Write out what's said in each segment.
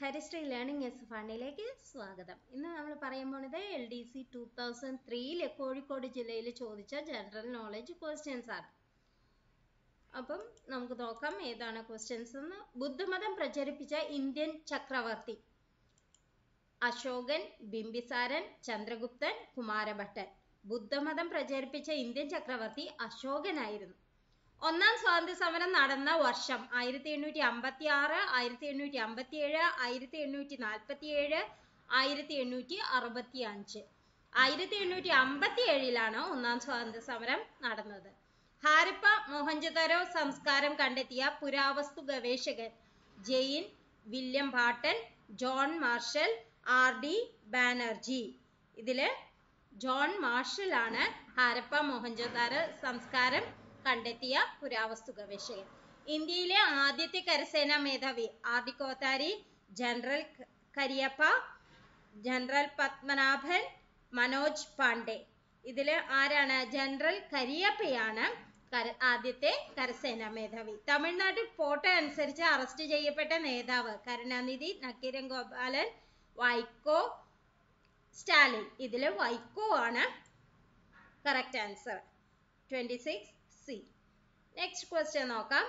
ഹരിശ്രീ learning S ഫണ്ടിലേക്ക് സ്വാഗതം ഇന്ന് നമ്മൾ പറയാൻ പോണത് L D C two thousand ത്രീയില് കോഴിക്കോട് ജില്ലയിൽ ചോദിച്ച ജനറൽ നോളജ് ക്വസ്റ്റ്യൻസ് ആണ് അപ്പം നമുക്ക് നോക്കാം ഏതാണ് ക്വസ്റ്റ്യൻസ് എന്ന് ബുദ്ധമതം പ്രചരിപ്പിച്ച ഇന്ത്യൻ ചക്രവർത്തി അശോകൻ ബിംബിസാരൻ ചന്ദ്രഗുപ്തൻ കുമാരഭട്ടൻ ബുദ്ധമതം പ്രചരിപ്പിച്ച ഇന്ത്യൻ ചക്രവർത്തി അശോകനായിരുന്നു ഒന്നാം സ്വാതന്ത്ര്യ സമരം നടന്ന വർഷം ആയിരത്തി എണ്ണൂറ്റി അമ്പത്തി ആറ് ആയിരത്തി എണ്ണൂറ്റി അമ്പത്തി ഏഴ് ആയിരത്തി എണ്ണൂറ്റി നാൽപ്പത്തി ഏഴ് ആയിരത്തി എണ്ണൂറ്റി അറുപത്തി അഞ്ച് ആയിരത്തി എണ്ണൂറ്റി അമ്പത്തി ഏഴിലാണ് ഒന്നാം സ്വാതന്ത്ര്യ സമരം നടന്നത് ഹാരപ്പ മോഹൻജദാരോ സംസ്കാരം കണ്ടെത്തിയ പുരാവസ്തു ഗവേഷകൻ ജെയിൻ വില്യം ബാട്ടൻ John Marshall R D Banerjee ഇതില് ജോൺ മാർഷൽ ആണ് ഹാരപ്പ മോഹൻജദാരോ സംസ്കാരം കണ്ടെത്തിയ പുരാവസ്തു ഗവേഷകൻ ഇന്ത്യയിലെ ആദ്യത്തെ കരസേനാ മേധാവി R D Kothari general Cariappa general Padmanabhan Manoj Pande ഇതില് ആരാണ് ജനറൽ കരിയപ്പയാണ് കര ആദ്യത്തെ കരസേനാ മേധാവി തമിഴ്നാട് ഫോട്ടോ അനുസരിച്ച് അറസ്റ്റ് ചെയ്യപ്പെട്ട നേതാവ് കരുണാനിധി നക്കീരൻ ഗോപാലൻ വൈക്കോ സ്റ്റാലിൻ ഇതില് വൈക്കോ ആണ് correct answer twenty six C next question നോക്കാം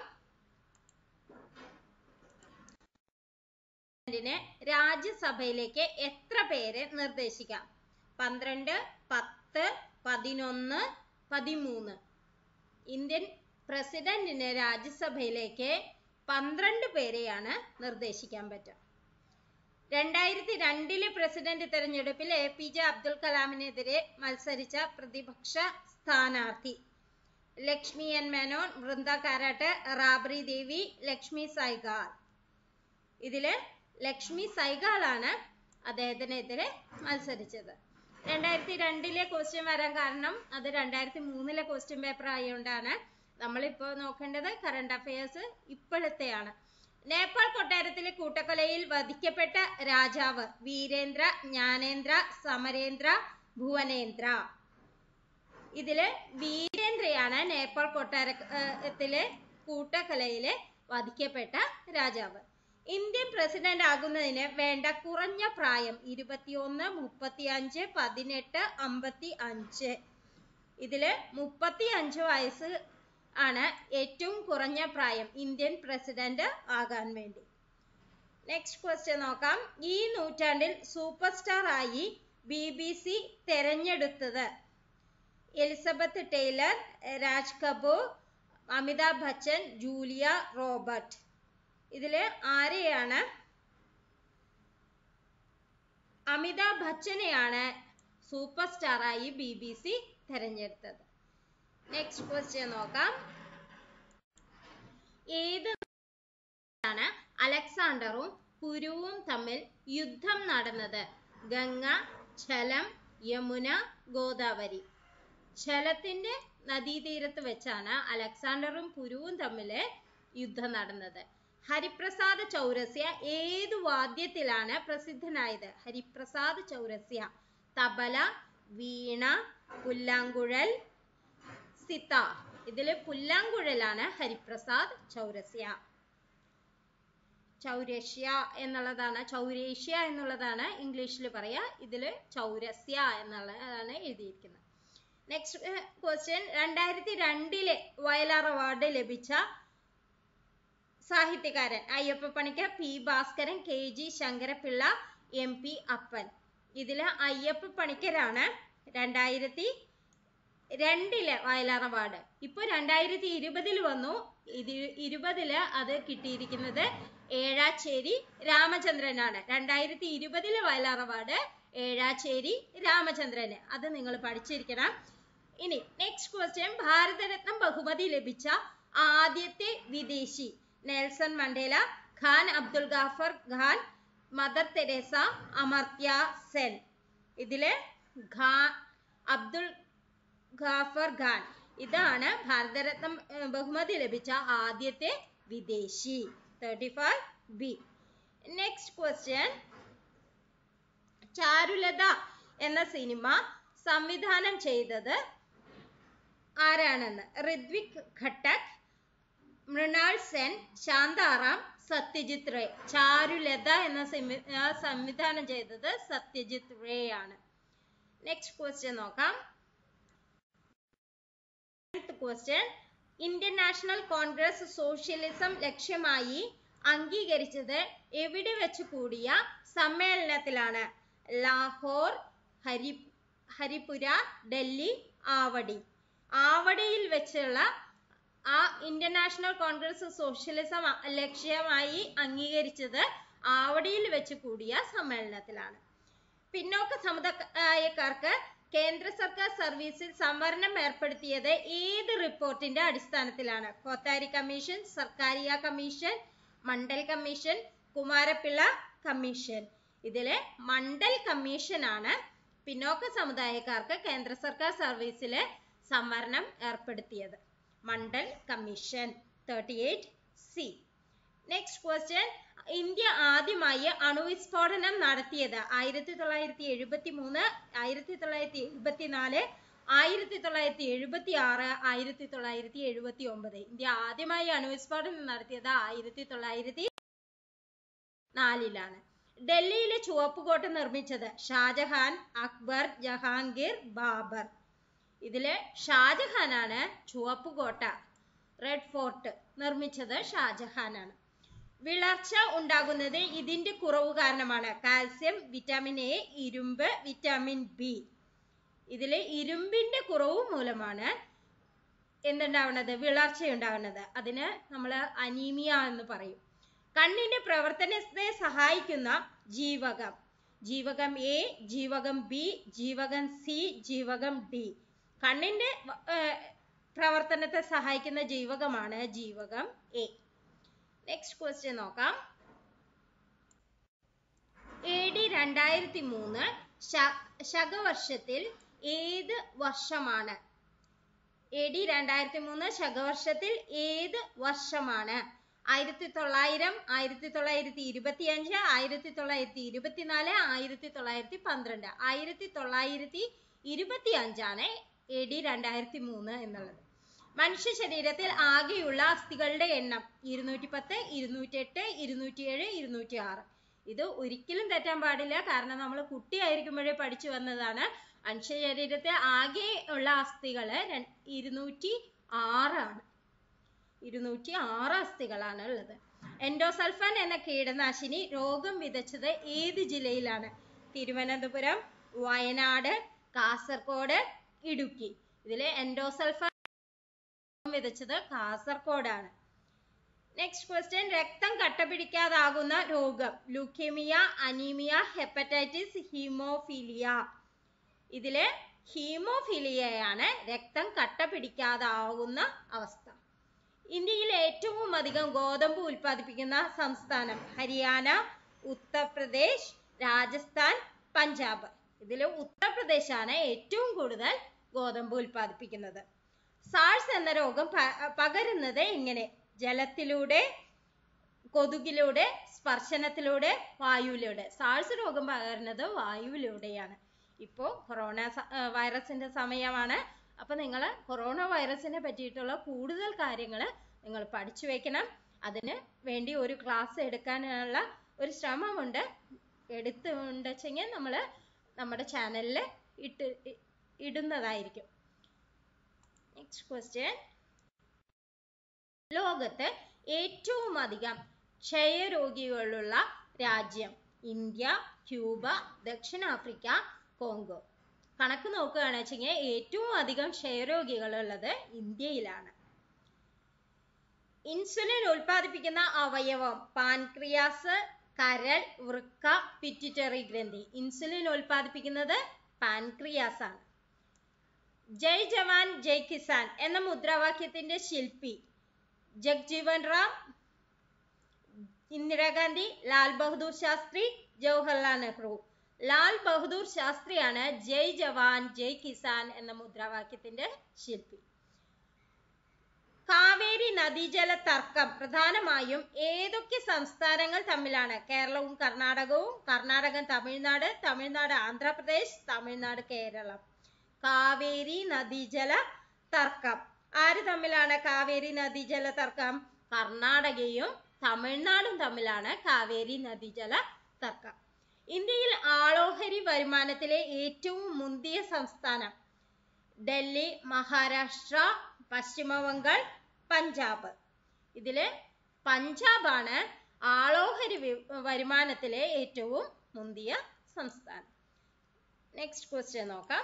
രാജ്യസഭയിലേക്ക് എത്ര പേരെ നിർദ്ദേശിക്കാം പന്ത്രണ്ട് പത്ത് പതിനൊന്ന് പതിമൂന്ന് ഇന്ത്യൻ പ്രസിഡന്റിന് രാജ്യസഭയിലേക്ക് പന്ത്രണ്ട് പേരെയാണ് നിർദ്ദേശിക്കാൻ പറ്റുക രണ്ടായിരത്തി രണ്ടിലെ പ്രസിഡന്റ് തെരഞ്ഞെടുപ്പിൽ എ പി ജെ അബ്ദുൽ കലാമിനെതിരെ മത്സരിച്ച പ്രതിപക്ഷ സ്ഥാനാർത്ഥി ലക്ഷ്മി എൻ മേനോൻ വൃന്ദ കാരാട്ട് റാബ്രി ദേവി ലക്ഷ്മി സൈഗാൾ ഇതില് ലക്ഷ്മി സൈഗാളാണ് അദ്ദേഹത്തിനെതിരെ മത്സരിച്ചത് രണ്ടായിരത്തി രണ്ടിലെ ക്വസ്റ്റ്യൻ വരാൻ കാരണം അത് രണ്ടായിരത്തി മൂന്നിലെ ക്വസ്റ്റ്യൻ പേപ്പർ ആയതുകൊണ്ടാണ് നമ്മളിപ്പോൾ നോക്കേണ്ടത് കറണ്ട് അഫയേഴ്സ് ഇപ്പോഴത്തെയാണ് നേപ്പാൾ കൊട്ടാരത്തിലെ കൂട്ടക്കൊലയിൽ വധിക്കപ്പെട്ട രാജാവ് വീരേന്ദ്ര ജ്ഞാനേന്ദ്ര സമരേന്ദ്ര ഭുവനേന്ദ്ര ഇതില് വീരേന്ദ്രയാണ് നേപ്പാൾ കൊട്ടാരത്തിലെ കൂട്ടക്കൊലയില് വധിക്കപ്പെട്ട രാജാവ് ഇന്ത്യൻ പ്രസിഡന്റ് ആകുന്നതിന് വേണ്ട കുറഞ്ഞ പ്രായം ഇരുപത്തിയൊന്ന് മുപ്പത്തി അഞ്ച് പതിനെട്ട് അമ്പത്തി അഞ്ച് ഇതില് മുപ്പത്തി അഞ്ച് വയസ്സ് ആണ് ഏറ്റവും കുറഞ്ഞ പ്രായം ഇന്ത്യൻ പ്രസിഡന്റ് ആകാൻ വേണ്ടി നെക്സ്റ്റ് ക്വസ്റ്റ്യൻ നോക്കാം ഈ നൂറ്റാണ്ടിൽ സൂപ്പർ സ്റ്റാർ ആയി ബി ബി സി തെരഞ്ഞെടുത്തത് Elizabeth Taylor Raj Kapoor Amitabh Bachchan Julia Robert ഇതില് ആരെയാണ് അമിതാഭ് ബച്ചനെയാണ് സൂപ്പർ സ്റ്റാർ ആയി ബി ബി സി തെരഞ്ഞെടുത്തത് നെക്സ്റ്റ് ക്വസ്റ്റ്യൻ നോക്കാം ഏത് ആണ് അലക്സാണ്ടറും കുരുവും തമ്മിൽ യുദ്ധം നടന്നത് ഗംഗ ഝലം യമുന ഗോദാവരി ഝലത്തിന്റെ നദീതീരത്ത് വെച്ചാണ് അലക്സാണ്ടറും കുരുവും തമ്മിൽ യുദ്ധം നടന്നത് ഹരിപ്രസാദ് ചൗരസ്യ ഏതു വാദ്യത്തിലാണ് പ്രസിദ്ധനായത് ഹരിപ്രസാദ് ചൗരസ്യ തബല വീണ പുല്ലാങ്കുഴൽ സിത്ത ഇതില് പുല്ലാങ്കുഴലാണ് ഹരിപ്രസാദ് ചൗരസ്യ ചൗരശ്യ എന്നുള്ളതാണ് ചൗരേഷ്യ എന്നുള്ളതാണ് ഇംഗ്ലീഷിൽ പറയാ ഇതില് ചൗരസ്യ എന്നുള്ളതാണ് എഴുതിയിരിക്കുന്നത് നെക്സ്റ്റ് ക്വസ്റ്റ്യൻ രണ്ടായിരത്തി രണ്ടിലെ വയലാർ അവാർഡ് ലഭിച്ച സാഹിത്യകാരൻ Ayyappa Panicker P Bhaskaran K G Sankarapilla M P Appan ഇതില് അയ്യപ്പ പണിക്കരാണ് രണ്ടായിരത്തി രണ്ടില് വയലാർ അവാർഡ് ഇപ്പൊ രണ്ടായിരത്തി ഇരുപതിൽ വന്നു ഇത് ഇരുപതില് അത് കിട്ടിയിരിക്കുന്നത് ഏഴാച്ചേരി രാമചന്ദ്രനാണ് രണ്ടായിരത്തി ഇരുപതില് വയലാർ അവാർഡ് ഏഴാച്ചേരി രാമചന്ദ്രന് അത് നിങ്ങൾ പഠിച്ചിരിക്കണം ഇനി നെക്സ്റ്റ് ക്വസ്റ്റ്യൻ ഭാരതരത്നം ബഹുമതി ലഭിച്ച ആദ്യത്തെ വിദേശി Nelson Mandela Khan Abdul Ghaffar Khan Mother Teresa Amartya Sen ഇതില് ഖാ അബ്ദുൽ ഗാഫർ ഖാൻ ഇതാണ് ഭാരതരത്നം ബഹുമതി ലഭിച്ച ആദ്യത്തെ വിദേശി thirty five B next question Charulata എന്ന സിനിമ സംവിധാനം ചെയ്തത് ആരാണെന്ന് ഋത്വിക് ഘട്ടക് മൃണാൾ സെൻ ശാന്താറാം സത്യജിത് റേ ചാരുലത എന്ന സംവി- ആ സംവിധാനം ചെയ്തത് സത്യജിത് റേ ആണ് നെക്സ്റ്റ് ക്വസ്റ്റ്യൻ നോക്കാം question Indian National Congress socialism ലക്ഷ്യമായി അംഗീകരിച്ചത് എവിടെ വെച്ച് കൂടിയ സമ്മേളനത്തിലാണ് ലാഹോർ ഹരി ഹരിപുര ഡൽഹി ആവടി ആവടിയിൽ വെച്ചുള്ള ആ ഇന്ത്യൻ നാഷണൽ കോൺഗ്രസ് സോഷ്യലിസം അ- ലക്ഷ്യമായി അംഗീകരിച്ചത് ആവടിയിൽ വെച്ച് കൂടിയ സമ്മേളനത്തിലാണ് പിന്നോക്ക സമുദായക്കാർക്ക് കേന്ദ്ര സർക്കാർ സർവീസിൽ സംവരണം ഏർപ്പെടുത്തിയത് ഏത് റിപ്പോർട്ടിന്റെ അടിസ്ഥാനത്തിലാണ് Kothari commission Sarkaria commission Mandal commission Kumarapilla commission ഇതില് മണ്ഡൽ കമ്മീഷൻ ആണ് പിന്നോക്ക സമുദായക്കാർക്ക് കേന്ദ്ര സർക്കാർ സർവീസിൽ സംവരണം ഏർപ്പെടുത്തിയത് Mandal commission thirty eight C next question India ആദ്യമായി അണുവിസ്ഫോടനം നടത്തിയത് ആയിരത്തി തൊള്ളായിരത്തി എഴുപത്തി മൂന്ന് ആയിരത്തി തൊള്ളായിരത്തി എഴുപത്തി നാല് ആയിരത്തി തൊള്ളായിരത്തി എഴുപത്തി ആറ് ആയിരത്തി തൊള്ളായിരത്തി എഴുപത്തി ഒമ്പത് ഇന്ത്യ ആദ്യമായി അണുവിസ്ഫോടനം നടത്തിയത് ആയിരത്തി തൊള്ളായിരത്തി നാലിലാണ് ഡൽഹിയിലെ ചുവപ്പുകോട്ട നിർമ്മിച്ചത് ഷാജഹാൻ അക്ബർ ജഹാംഗീർ ബാബർ ഇതില് ഷാജഹാനാണ് ചുവപ്പുകോട്ട റെഡ് ഫോർട്ട് നിർമ്മിച്ചത് ഷാജഹാനാണ് വിളർച്ച ഉണ്ടാകുന്നത് ഇതിന്റെ കുറവ് കാരണമാണ് കാൽസ്യം വിറ്റാമിൻ എ ഇരുമ്പ് വിറ്റാമിൻ ബി ഇതില് ഇരുമ്പിന്റെ കുറവ് മൂലമാണ് എന്തുണ്ടാവുന്നത് വിളർച്ച ഉണ്ടാകുന്നത് അതിന് നമ്മൾ അനീമിയ എന്ന് പറയും കണ്ണിന്റെ പ്രവർത്തനത്തെ സഹായിക്കുന്ന ജീവകം ജീവകം എ ജീവകം ബി ജീവകം സി ജീവകം ഡി കണ്ണിന്റെ വ- ഏർ പ്രവർത്തനത്തെ സഹായിക്കുന്ന ജീവകമാണ് ജീവകം എ നെക്സ്റ്റ് ക്വസ്റ്റ്യൻ നോക്കാം എ ഡി രണ്ടായിരത്തി മൂന്ന് ശകവർഷത്തിൽ ഏത് വർഷമാണ് എ ഡി രണ്ടായിരത്തി മൂന്ന് ശകവർഷത്തിൽ ഏത് വർഷമാണ് ആയിരത്തി തൊള്ളായിരം ആയിരത്തി തൊള്ളായിരത്തി ഇരുപത്തി അഞ്ച് ആയിരത്തി തൊള്ളായിരത്തി ഇരുപത്തിനാല് ആയിരത്തി തൊള്ളായിരത്തി പന്ത്രണ്ട് ആയിരത്തി തൊള്ളായിരത്തി ഇരുപത്തി അഞ്ചാണ് എ ഡി രണ്ടായിരത്തി മൂന്ന് എന്നുള്ളത് മനുഷ്യ ശരീരത്തിൽ ആകെയുള്ള അസ്ഥികളുടെ എണ്ണം ഇരുന്നൂറ്റി പത്ത് ഇരുന്നൂറ്റി എട്ട് ഇരുന്നൂറ്റി ഏഴ് ഇരുന്നൂറ്റി ആറ് ഇത് ഒരിക്കലും തെറ്റാൻ പാടില്ല കാരണം നമ്മൾ കുട്ടിയായിരിക്കുമ്പോഴേ പഠിച്ചു വന്നതാണ് മനുഷ്യ ശരീരത്തിൽ ആകെ ഉള്ള അസ്ഥികള് ര- ഇരുന്നൂറ്റി ആറാണ് ഇരുന്നൂറ്റി ആറ് അസ്ഥികളാണ് ഉള്ളത് എൻഡോസൾഫാൻ എന്ന കീടനാശിനി രോഗം വിതച്ചത് ഏത് ജില്ലയിലാണ് തിരുവനന്തപുരം വയനാട് കാസർഗോഡ് ഇടുക്കി ഇതില് എൻഡോസൾഫാൻ വിതച്ചത് കാസർഗോഡാണ് നെക്സ്റ്റ് ക്വസ്റ്റ്യൻ രക്തം കട്ടപിടിക്കാതാകുന്ന രോഗം ലൂക്കേമിയ അനീമിയ ഹെപ്പറ്റൈറ്റിസ് ഹീമോഫീലിയ ഇതില് ഹീമോഫീലിയയാണ് രക്തം കട്ട പിടിക്കാതാവുന്ന അവസ്ഥ ഇന്ത്യയിൽ ഏറ്റവും അധികം ഗോതമ്പ് ഉൽപ്പാദിപ്പിക്കുന്ന സംസ്ഥാനം ഹരിയാന ഉത്തർപ്രദേശ് രാജസ്ഥാൻ പഞ്ചാബ് ഇതിൽ ഉത്തർപ്രദേശാണ് ഏറ്റവും കൂടുതൽ ഗോതമ്പ് ഉൽപ്പാദിപ്പിക്കുന്നത് സാൾസ് എന്ന രോഗം പ- പകരുന്നത് എങ്ങനെ ജലത്തിലൂടെ കൊതുകിലൂടെ സ്പർശനത്തിലൂടെ വായുവിലൂടെ സാൾസ് രോഗം പകരുന്നത് വായുവിലൂടെയാണ് ഇപ്പോൾ കൊറോണ സ- ആ, വൈറസിന്റെ സമയമാണ് അപ്പൊ നിങ്ങൾ കൊറോണ വൈറസിനെ പറ്റിയിട്ടുള്ള കൂടുതൽ കാര്യങ്ങൾ നിങ്ങൾ പഠിച്ചു വെക്കണം അതിന് വേണ്ടി ഒരു ക്ലാസ് എടുക്കാനുള്ള ഒരു ശ്രമമുണ്ട് എടുത്തുണ്ടെച്ചെങ്കിൽ നമ്മൾ നമ്മുടെ ചാനലിൽ ഇട്ട് ഇ- ഇടുന്നതായിരിക്കും നെക്സ്റ്റ് ക്വസ്റ്റ്യൻ ലോകത്ത് ഏറ്റവും അധികം ക്ഷയരോഗികളുള്ള രാജ്യം ഇന്ത്യ ക്യൂബ ദക്ഷിണാഫ്രിക്ക കോങ്കോ കണക്ക് നോക്കുകയാണെന്ന് വെച്ചെങ്കിൽ ഏറ്റവും അധികം ക്ഷയരോഗികളുള്ളത് ഇന്ത്യയിലാണ് ഇൻസുലിൻ ഉൽപ്പാദിപ്പിക്കുന്ന അവയവം പാൻക്രിയാസ് കരൾ വൃക്ക പിറ്റ്യൂട്ടറി ഗ്രന്ഥി ഇൻസുലിൻ ഉൽപ്പാദിപ്പിക്കുന്നത് പാൻക്രിയാസ് ആണ് ജയ് ജവാൻ ജയ് കിസാൻ എന്ന മുദ്രാവാക്യത്തിന്റെ ശില്പി ജഗ്ജീവൻ റാം ഇന്ദിരാഗാന്ധി ലാൽ ബഹദൂർ ശാസ്ത്രി ജവഹർലാൽ നെഹ്റു ലാൽ ബഹദൂർ ശാസ്ത്രിയാണ് ജയ് ജവാൻ ജയ് കിസാൻ എന്ന മുദ്രാവാക്യത്തിന്റെ ശില്പി കാവേരി നദീജല തർക്കം പ്രധാനമായും ഏതൊക്കെ സംസ്ഥാനങ്ങൾ തമ്മിലാണ് കേരളവും കർണാടകവും കർണാടകം തമിഴ്നാട് തമിഴ്നാട് ആന്ധ്രാപ്രദേശ് തമിഴ്നാട് കേരളം കാവേരി നദീജല തർക്കം ആര് തമ്മിലാണ് കാവേരി നദീജല തർക്കം കർണാടകയും തമിഴ്നാടും തമ്മിലാണ് കാവേരി നദീജല തർക്കം ഇന്ത്യയിൽ ആളോഹരി വരുമാനത്തിലെ ഏറ്റവും മുന്തിയ സംസ്ഥാനം ഡൽഹി മഹാരാഷ്ട്ര പശ്ചിമ ബംഗാൾ പഞ്ചാബ് ഇതില് പഞ്ചാബാണ് ആളോഹരി വി- വരുമാനത്തിലെ ഏറ്റവും മുന്തിയ സംസ്ഥാനം നെക്സ്റ്റ് ക്വസ്റ്റ്യൻ നോക്കാം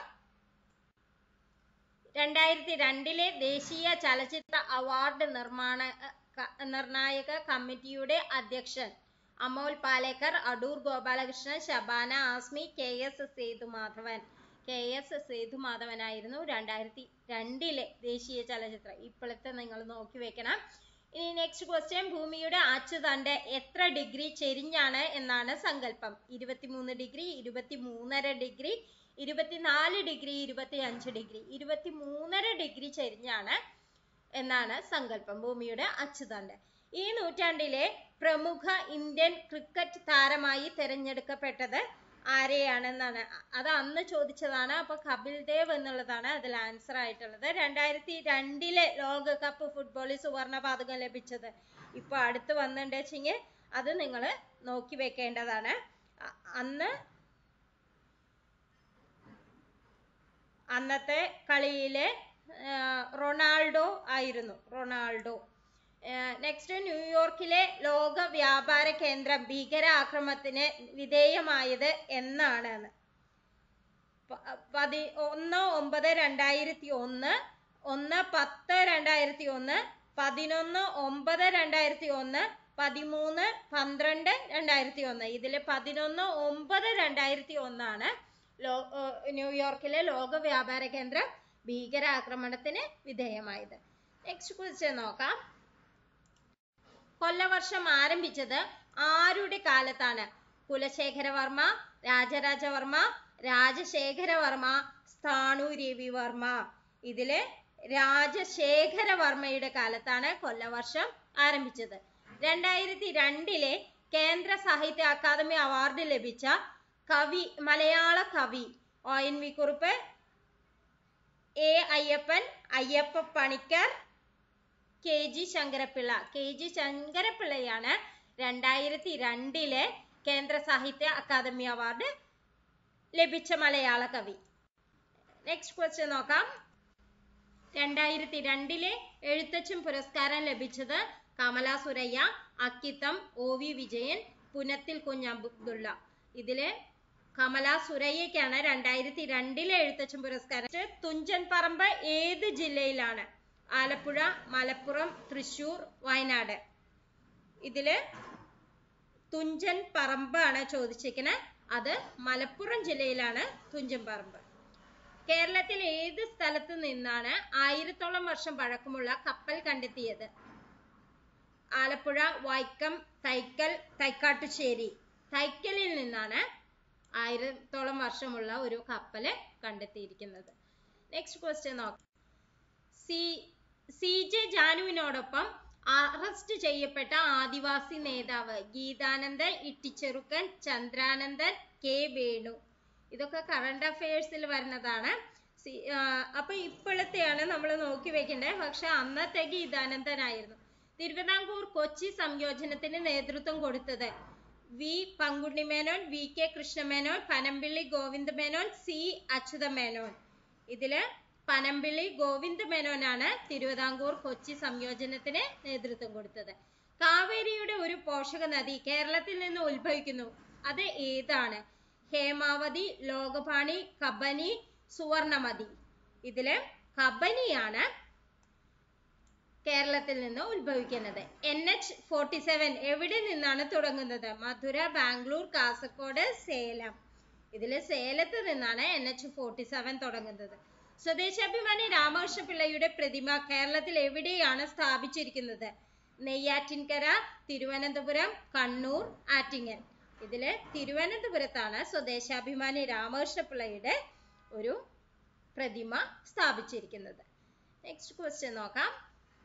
രണ്ടായിരത്തി രണ്ടിലെ ദേശീയ ചലച്ചിത്ര അവാർഡ് നിർമ്മാണ ക- നിർണായക കമ്മിറ്റിയുടെ അധ്യക്ഷൻ Amol Palekar Adoor Gopalakrishnan Shabana Azmi K S Sethumadhavan K S സേതുമാധവനായിരുന്നു രണ്ടായിരത്തി രണ്ടിലെ ദേശീയ ചലച്ചിത്രം ഇപ്പോഴത്തെ നിങ്ങൾ നോക്കി വെക്കണം ഇനി നെക്സ്റ്റ് ക്വസ്റ്റ്യൻ ഭൂമിയുടെ അച്ചുതണ്ട് എത്ര ഡിഗ്രി ചെരിഞ്ഞാണ് എന്നാണ് സങ്കല്പം ഇരുപത്തിമൂന്ന് ഡിഗ്രി ഇരുപത്തി മൂന്നര ഡിഗ്രി ഇരുപത്തിനാല് ഡിഗ്രി ഇരുപത്തി അഞ്ച് ഡിഗ്രി ഇരുപത്തി മൂന്നര ഡിഗ്രി ചെരിഞ്ഞാണ് എന്നാണ് സങ്കല്പം ഭൂമിയുടെ അച്ചുതണ്ട് ഈ നൂറ്റാണ്ടിലെ പ്രമുഖ ഇന്ത്യൻ ക്രിക്കറ്റ് താരമായി തിരഞ്ഞെടുക്കപ്പെട്ടത് ആരെയാണെന്നാണ് അ- അത് അന്ന് ചോദിച്ചതാണ് അപ്പൊ കപിൽ ദേവ് എന്നുള്ളതാണ് അതിൽ ആൻസർ ആയിട്ടുള്ളത് രണ്ടായിരത്തി രണ്ടിലെ ലോകകപ്പ് ഫുട്ബോളിൽ സുവർണ പതകം ലഭിച്ചത് ഇപ്പൊ അടുത്ത് വന്നിട്ടുണ്ട് വെച്ചെങ്കിൽ അത് നിങ്ങൾ നോക്കി വെക്കേണ്ടതാണ് അ- അന്ന് അന്നത്തെ കളിയിലെ ആ, റൊണാൾഡോ ആയിരുന്നു റൊണാൾഡോ നെക്സ്റ്റ് ന്യൂയോർക്കിലെ ലോക വ്യാപാര കേന്ദ്രം ഭീകരാക്രമണത്തിന് വിധേയമായത് എന്നാണ് എന്ന്. പ- പതി ഒന്ന് ഒമ്പത് രണ്ടായിരത്തി ഒന്ന് ഒന്ന് പത്ത് രണ്ടായിരത്തി ഒന്ന് പതിനൊന്ന് ഒമ്പത് രണ്ടായിരത്തി ഒന്ന് പതിമൂന്ന് പന്ത്രണ്ട് രണ്ടായിരത്തി ഒന്ന് ഇതിൽ പതിനൊന്ന് ഒമ്പത് രണ്ടായിരത്തി ഒന്നാണ് ലോ ഏർ ന്യൂയോർക്കിലെ ലോക വ്യാപാര കേന്ദ്രം ഭീകരാക്രമണത്തിന് വിധേയമായത് നെക്സ്റ്റ് ക്വസ്റ്റ്യൻ നോക്കാം കൊല്ലവർഷം ആരംഭിച്ചത് ആരുടെ കാലത്താണ് കുലശേഖരവർമ്മ രാജരാജവർമ്മ രാജശേഖരവർമ്മ സ്ഥാണു രവിവർമ്മ ഇതില് രാജശേഖരവർമ്മയുടെ കാലത്താണ് കൊല്ലവർഷം ആരംഭിച്ചത് രണ്ടായിരത്തി രണ്ടിലെ കേന്ദ്ര സാഹിത്യ അക്കാദമി അവാർഡ് ലഭിച്ച കവി മലയാള കവി O N V Kurup A Ayyappan Ayyappa Panicker K G Sankarapillai K G ശങ്കരപ്പിള്ളയാണ് രണ്ടായിരത്തി രണ്ടിലെ കേന്ദ്ര സാഹിത്യ അക്കാദമി അവാർഡ് ലഭിച്ച മലയാള കവി നെക്സ്റ്റ് ക്വസ്റ്റ്യൻ നോക്കാം രണ്ടായിരത്തി രണ്ടിലെ എഴുത്തച്ഛൻ പുരസ്കാരം ലഭിച്ചത് കമല സുരയ്യ അക്കിത്തം ഒ വി വിജയൻ പുനത്തിൽ കുഞ്ഞബ്ദുള്ള ഇതില് കമല സുരയ്യക്കാണ് രണ്ടായിരത്തി രണ്ടിലെ എഴുത്തച്ഛൻ പുരസ്കാരം തുഞ്ചൻ പറമ്പ് ഏത് ജില്ലയിലാണ് ആലപ്പുഴ മലപ്പുറം തൃശൂർ വയനാട് ഇതില് തുഞ്ചൻ പറമ്പാണ് ചോദിച്ചിരിക്കുന്നത് അത് മലപ്പുറം ജില്ലയിലാണ് തുഞ്ചൻ പറമ്പ് കേരളത്തിൽ ഏത് സ്ഥലത്ത് നിന്നാണ് ആയിരത്തോളം വർഷം പഴക്കമുള്ള കപ്പൽ കണ്ടെത്തിയത് ആലപ്പുഴ വൈക്കം തൈക്കൽ തൈക്കാട്ടുശ്ശേരി തൈക്കലിൽ നിന്നാണ് ആയിരത്തോളം വർഷമുള്ള ഒരു കപ്പല് കണ്ടെത്തിയിരിക്കുന്നത് നെക്സ്റ്റ് ക്വസ്റ്റ്യൻ നോക്കാം സി സി ജെ ജാനുവിനോടൊപ്പം അറസ്റ്റ് ചെയ്യപ്പെട്ട ആദിവാസി നേതാവ് ഗീതാനന്ദൻ ഇട്ടിച്ചെറുക്കൻ ചന്ദ്രാനന്ദൻ കെ വേണു ഇതൊക്കെ കറണ്ട് അഫയേഴ്സിൽ വരുന്നതാണ് സി- ആ, അപ്പൊ ഇപ്പോഴത്തെയാണ് നമ്മൾ നോക്കി വെക്കേണ്ടത് പക്ഷെ അന്നത്തെ ഗീതാനന്ദനായിരുന്നു തിരുവിതാംകൂർ കൊച്ചി സംയോജനത്തിന് നേതൃത്വം കൊടുത്തത് V Pankunni Menon V K Krishnamenon Panampilly Govinda Menon C Achutha Menon ഇതില് പനമ്പിള്ളി ഗോവിന്ദ മേനോനാണ് തിരുവിതാംകൂർ കൊച്ചി സംയോജനത്തിന് നേതൃത്വം കൊടുത്തത് കാവേരിയുടെ ഒരു പോഷക നദി കേരളത്തിൽ നിന്ന് ഉത്ഭവിക്കുന്നു അത് ഏതാണ് ഹേമാവതി ലോകപാണി കബനി സുവർണമതി ഇതില് കബനിയാണ് കേരളത്തിൽ നിന്ന് ഉത്ഭവിക്കുന്നത് എൻ എച്ച് ഫോർട്ടി സെവൻ എവിടെ നിന്നാണ് തുടങ്ങുന്നത് മധുര ബാംഗ്ലൂർ കാസർഗോഡ് സേലം ഇതില് സേലത്ത് നിന്നാണ് എൻ എച്ച് ഫോർട്ടി സെവൻ തുടങ്ങുന്നത് സ്വദേശാഭിമാനി രാമകൃഷ്ണ പിള്ളയുടെ പ്രതിമ കേരളത്തിൽ എവിടെയാണ് സ്ഥാപിച്ചിരിക്കുന്നത് നെയ്യാറ്റിൻകര തിരുവനന്തപുരം കണ്ണൂർ ആറ്റിങ്ങൽ ഇതില് തിരുവനന്തപുരത്താണ് സ്വദേശാഭിമാനി രാമകൃഷ്ണ പിള്ളയുടെ ഒരു പ്രതിമ സ്ഥാപിച്ചിരിക്കുന്നത് നെക്സ്റ്റ് ക്വസ്റ്റ്യൻ നോക്കാം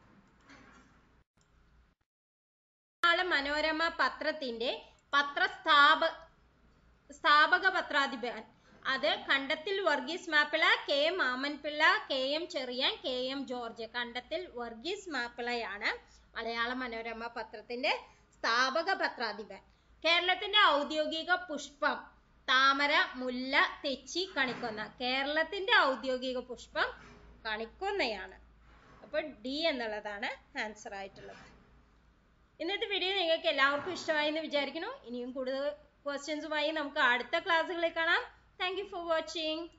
മലയാള മനോരമ പത്രത്തിന്റെ പത്രസ്ഥാപ സ്ഥാപക പത്രാധിപൻ അത് Kandathil Varghese Mappila K M Mammenpillai K M Cherian K M George Kandathil Varghese മാപ്പിളയാണ് മലയാള മനോരമ പത്രത്തിന്റെ സ്ഥാപക പത്രാധിപൻ കേരളത്തിന്റെ ഔദ്യോഗിക പുഷ്പം താമര മുല്ല തെച്ചി കണിക്കൊന്ന കേരളത്തിന്റെ ഔദ്യോഗിക പുഷ്പം കണിക്കൊന്നയാണ് അപ്പോൾ ഡി എന്നുള്ളതാണ് ആൻസർ ആയിട്ടുള്ളത് ഇന്നത്തെ വീഡിയോ നിങ്ങൾക്ക് എല്ലാവർക്കും ഇഷ്ടമായി എന്ന് വിചാരിക്കുന്നു ഇനിയും കൂടുതൽ ക്വസ്റ്റ്യൻസുമായി നമുക്ക് അടുത്ത ക്ലാസ്സുകളിൽ കാണാം താങ്ക് യു ഫോർ വാച്ചിങ്